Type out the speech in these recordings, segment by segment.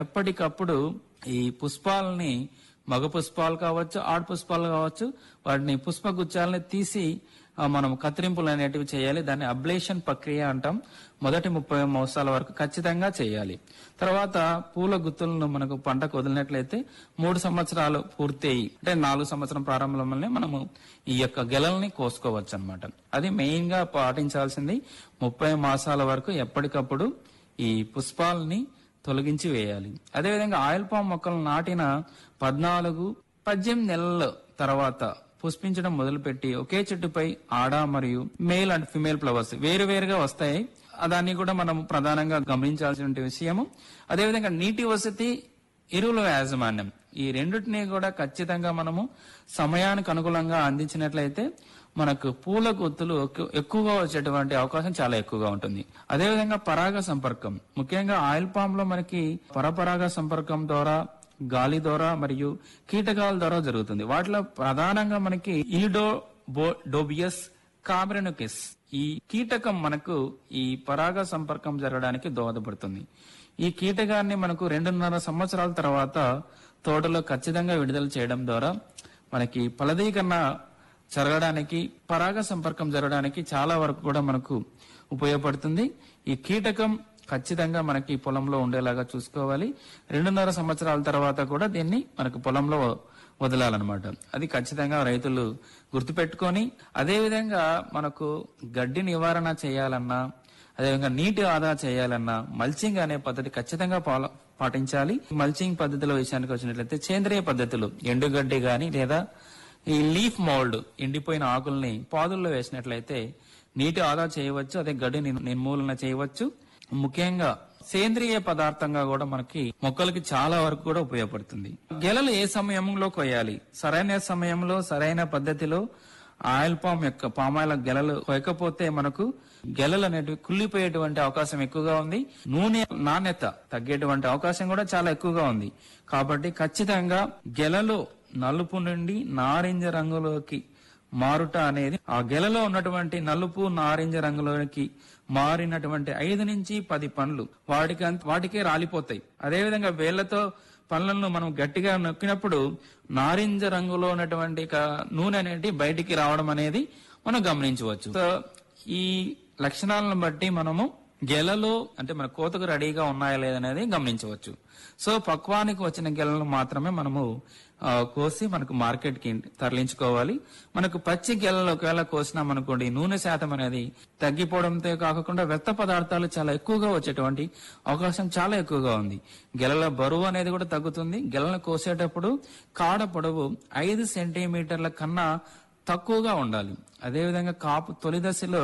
ఎప్పటికప్పుడు ఈ పుష్పాలని మగ పుష్పాలు కావచ్చు ఆడ పుష్పాలు కావచ్చు వాటిని పుష్ప గుచ్చాలని తీసి ఆ, మనం కత్తిరింపులు అనేటివి చేయాలి దాన్ని అబ్లేషన్ ప్రక్రియ అంటాం మొదటి ముప్పై మోసాల వరకు ఖచ్చితంగా చేయాలి తర్వాత పూల గుత్తులను మనకు పంటకు వదిలినట్లయితే మూడు సంవత్సరాలు పూర్తి అయ్యి అంటే నాలుగు సంవత్సరం ప్రారంభంలోనే మనము ఈ యొక్క గెలల్ని కోసుకోవచ్చు అనమాట అది మెయిన్ గా పాటించాల్సింది ముప్పై మాసాల వరకు ఎప్పటికప్పుడు ఈ పుష్పాలని తొలగించి వేయాలి అదేవిధంగా ఆయిల్ పామ్ మొక్కలు నాటిన పద్నాలుగు పద్దెనిమిది నెలల తర్వాత పుష్పించడం మొదలుపెట్టి ఒకే చెట్టుపై ఆడ మరియు మేల్ అండ్ ఫిమేల్ ఫ్లవర్స్ వేరు వేరుగా వస్తాయి దాన్ని కూడా మనం ప్రధానంగా గమనించాల్సిన విషయము అదేవిధంగా నీటి వసతి ఎరువుల యాజమాన్యం ఈ రెండింటినీ కూడా ఖచ్చితంగా మనము సమయానికి అనుకూలంగా అందించినట్లయితే మనకు పూల గుత్తులు ఎక్కు- ఎక్కువగా వచ్చేటువంటి అవకాశం చాలా ఎక్కువగా ఉంటుంది అదేవిధంగా పరాగ సంపర్కం ముఖ్యంగా ఆయిల్ పామ్ లో మనకి పరపరాగ సంపర్కం ద్వారా గాలి ద్వారా మరియు కీటకాల ద్వారా జరుగుతుంది వాటిలో ప్రధానంగా మనకి ఇలిడో డోబియస్ కాబ్రెనుకిస్ ఈ కీటకం మనకు ఈ పరాగ సంపర్కం జరగడానికి దోహదపడుతుంది ఈ కీటకాన్ని మనకు రెండున్నర సంవత్సరాల తర్వాత తోటలో ఖచ్చితంగా విడుదల చేయడం ద్వారా మనకి ఫలదీకరణ జరగడానికి పరాగ సంపర్కం జరగడానికి చాలా వరకు కూడా మనకు ఉపయోగపడుతుంది ఈ కీటకం ఖచ్చితంగా మనకి పొలంలో ఉండేలాగా చూసుకోవాలి రెండున్నర సంవత్సరాల తర్వాత కూడా దీన్ని మనకు పొలంలో వదలాలన్నమాట అది ఖచ్చితంగా రైతులు గుర్తుపెట్టుకొని అదే విధంగా మనకు గడ్డి నివారణ చేయాలన్నా అదేవిధంగా నీటి ఆదా చేయాలన్నా మల్చింగ్ అనే పద్ధతి ఖచ్చితంగా పాల- పాటించాలి మల్చింగ్ పద్ధతిలో విషయానికి వచ్చినట్లయితే సేంద్రియ పద్ధతులు ఎండుగడ్డి గాని లేదా ఈ లీఫ్ మోల్డ్ ఎండిపోయిన ఆకుల్ని పాదుల్లో వేసినట్లయితే నీటి ఆదా చేయవచ్చు అదే గడ్డి నిర్- నిర్మూలన చేయవచ్చు ముఖ్యంగా సేంద్రియ పదార్థంగా కూడా మనకి మొక్కలకి చాలా వరకు కూడా ఉపయోగపడుతుంది గెలలు ఏ సమయంలో కొయ్యాలి సరైన సమయంలో సరైన పద్ధతిలో ఆయిల్ పామ్ యొక్క పామాయిల్ గెలలు కొయ్యకపోతే మనకు గెలలు అనేటివి కుళ్ళిపోయేటువంటి అవకాశం ఎక్కువగా ఉంది నూనె నాణ్యత తగ్గేటువంటి అవకాశం కూడా చాలా ఎక్కువగా ఉంది కాబట్టి ఖచ్చితంగా గెలలో నలుపు నుండి నారింజ రంగులోకి మారుట అనేది ఆ గెలలో ఉన్నటువంటి నలుపు నారింజ రంగులోకి మారినటువంటి ఐదు నుంచి పది పండ్లు వాటికి అంత- వాటికే రాలిపోతాయి అదేవిధంగా వేళ్లతో పండ్లను మనం గట్టిగా నొక్కినప్పుడు నారింజ రంగులో ఉన్నటువంటి క- నూనె అనేది బయటికి రావడం అనేది మనం గమనించవచ్చు సో ఈ లక్షణాలను బట్టి మనము గెలలో అంటే మన కోతకు రెడీగా ఉన్నాయా లేదనేది గమనించవచ్చు సో పక్వానికి వచ్చిన గెలను మాత్రమే మనము ఆ, కోసి మనకు మార్కెట్ కి తరలించుకోవాలి మనకు పచ్చి గెలలు ఒకవేళ కోసినాం అనుకోండి నూనె శాతం అనేది తగ్గిపోవడంతో కాకుండా వ్యర్థ పదార్థాలు చాలా ఎక్కువగా వచ్చేటువంటి అవకాశం చాలా ఎక్కువగా ఉంది గెలల బరువు అనేది కూడా తగ్గుతుంది గెలను కోసేటప్పుడు కాడ పొడవు ఐదు సెంటీమీటర్ల కన్నా తక్కువగా ఉండాలి అదేవిధంగా కాపు తొలి దశలో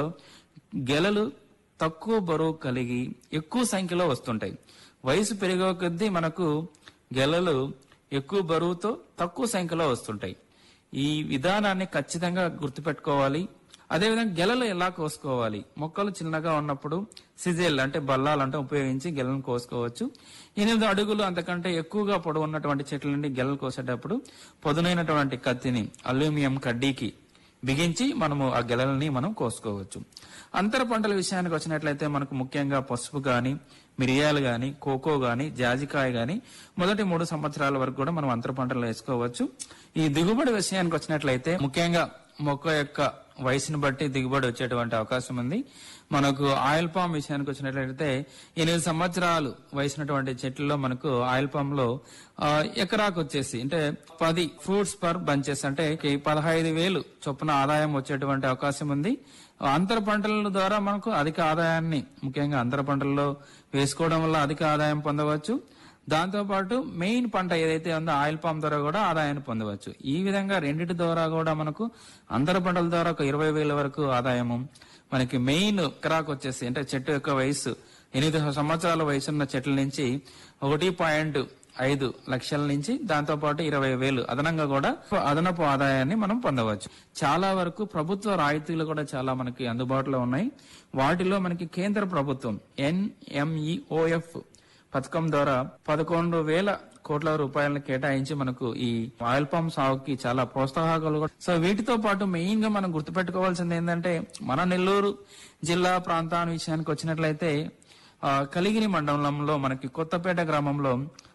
గెలలు తక్కువ బరువు కలిగి ఎక్కువ సంఖ్యలో వస్తుంటాయి వయసు పెరిగే కొద్దీ మనకు గెలలు ఎక్కువ బరువుతో తక్కువ సంఖ్యలో వస్తుంటాయి ఈ విధానాన్ని ఖచ్చితంగా గుర్తుపెట్టుకోవాలి అదేవిధంగా గెలలు ఎలా కోసుకోవాలి మొక్కలు చిన్నగా ఉన్నప్పుడు సిజెల్ అంటే బల్లాలు అంటే ఉపయోగించి గెలను కోసుకోవచ్చు ఎనిమిది అడుగులు అంతకంటే ఎక్కువగా పొడవు ఉన్నటువంటి చెట్ల నుండి గెలలు కోసేటప్పుడు పదునైనటువంటి కత్తిని అల్యూమినియం కడ్డీకి బిగించి మనము ఆ గెలలని మనం కోసుకోవచ్చు అంతర పంటల విషయానికి వచ్చినట్లయితే మనకు ముఖ్యంగా పసుపు గాని మిరియాలు గాని కోకో గాని జాజికాయ గాని మొదటి మూడు సంవత్సరాల వరకు కూడా మనం అంతర పంటలు వేసుకోవచ్చు ఈ దిగుబడి విషయానికి వచ్చినట్లయితే ముఖ్యంగా మొక్క యొక్క వయసును బట్టి దిగుబడి వచ్చేటువంటి అవకాశం ఉంది మనకు ఆయిల్ పామ్ విషయానికి వచ్చినట్లయితే ఎనిమిది సంవత్సరాలు వయసున్నటువంటి చెట్లలో మనకు ఆయిల్ పామ్ లో ఆ, ఎకరాకు వచ్చేసి అంటే పది ఫ్రూట్స్ పర్ బంచెస్ అంటే కి పదహైదు వేలు చొప్పున ఆదాయం వచ్చేటువంటి అవకాశం ఉంది అంతర పంటల ద్వారా మనకు అధిక ఆదాయాన్ని ముఖ్యంగా అంతర పంటల్లో వేసుకోవడం వల్ల అధిక ఆదాయం పొందవచ్చు దాంతో పాటు మెయిన్ పంట ఏదైతే ఉందో ఆయిల్ పామ్ ద్వారా కూడా ఆదాయాన్ని పొందవచ్చు ఈ విధంగా రెండిటి ద్వారా కూడా మనకు అంతర పంటల ద్వారా ఒక ఇరవై వేల వరకు ఆదాయము మనకి మెయిన్ క్రాక్ వచ్చేసి అంటే చెట్టు యొక్క వయసు ఎనిమిది సంవత్సరాల వయసున్న చెట్ల నుంచి ఒకటి పాయింట్ ఐదు లక్షల నుంచి దాంతో పాటు ఇరవై వేలు అదనంగా కూడా అదనపు ఆదాయాన్ని మనం పొందవచ్చు చాలా వరకు ప్రభుత్వ రాయితీలు కూడా చాలా మనకి అందుబాటులో ఉన్నాయి వాటిలో మనకి కేంద్ర ప్రభుత్వం ఎన్ఎంఈఓఎఫ్ పథకం ద్వారా పదకొండు వేల కోట్ల రూపాయలను కేటాయించి మనకు ఈ ఆయిల్ పామ్ సాగుకి చాలా ప్రోత్సాహకాలు కూడా సో వీటితో పాటు మెయిన్ గా మనం గుర్తుపెట్టుకోవాల్సింది ఏంటంటే మన నెల్లూరు జిల్లా ప్రాంతాన్ని విషయానికి వచ్చినట్లయితే ఆ, కలిగిరి మండలంలో మనకి కొత్తపేట గ్రామంలో